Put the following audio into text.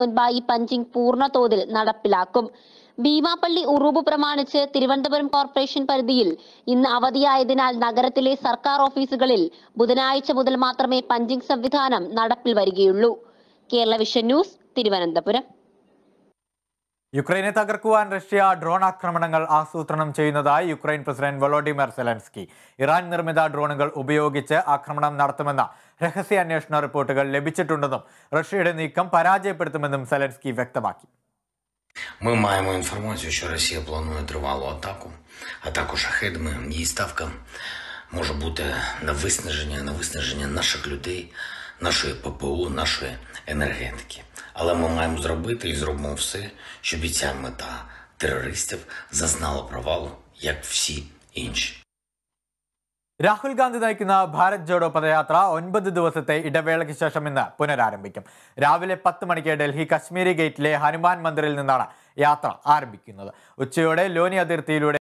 മുൻപായി പഞ്ചിങ് പൂർണ്ണ തോതിൽ നടപ്പിലാക്കും ഭീമാപ്പള്ളി ഉറൂബ് പ്രമാണിച്ച് തിരുവനന്തപുരം കോർപ്പറേഷൻ പരിധിയിൽ ഇന്ന് അവധിയായതിനാൽ നഗരത്തിലെ സർക്കാർ ഓഫീസുകളിൽ ബുധനാഴ്ച മുതൽ മാത്രമേ പഞ്ചിങ് സംവിധാനം നടപ്പിൽ വരികയുള്ളൂ കേരള വിഷൻ ന്യൂസ് തിരുവനന്തപുരം യുക്രൈനെ തകർക്കുവാൻ റഷ്യ ഡ്രോൺ ആക്രമണങ്ങൾ ആസൂത്രണം ചെയ്യുന്നതായി Ukraine president Volodymyr Zelensky Iran നിർമ്മിത ഡ്രോണുകൾ ഉപയോഗിച്ച് ആക്രമണം നടത്തുമെന്ന രഹസ്യാന്വേഷണ റിപ്പോർട്ടുകൾ ലഭിച്ചിട്ടുണ്ടെന്നും റഷ്യയുടെ നീക്കം പരാജയപ്പെടുത്തുമെന്നും സെലൻസ്കി വ്യക്തമാക്കി Ми маємо інформацію, що Росія планує тривалу атаку, атаку шахедами. Її ставка може бути на виснаження, на виснаження наших людей, нашої ППО, нашої енергетики. Але ми маємо зробити і зробимо все, щоб і ця мета терористів зазнала провалу, як всі інші. രാഹുൽ ഗാന്ധി നയിക്കുന്ന ഭാരത് ജോഡോ പദയാത്ര ഒൻപത് ദിവസത്തെ ഇടവേളയ്ക്ക് ശേഷം ഇന്ന് പുനരാരംഭിക്കും രാവിലെ പത്ത് മണിക്ക് ഡൽഹി കശ്മീരി ഗേറ്റിലെ ഹനുമാൻ മന്ദിറിൽ നിന്നാണ് യാത്ര ആരംഭിക്കുന്നത് ഉച്ചയോടെ ലോനി അതിർത്തിയിലൂടെ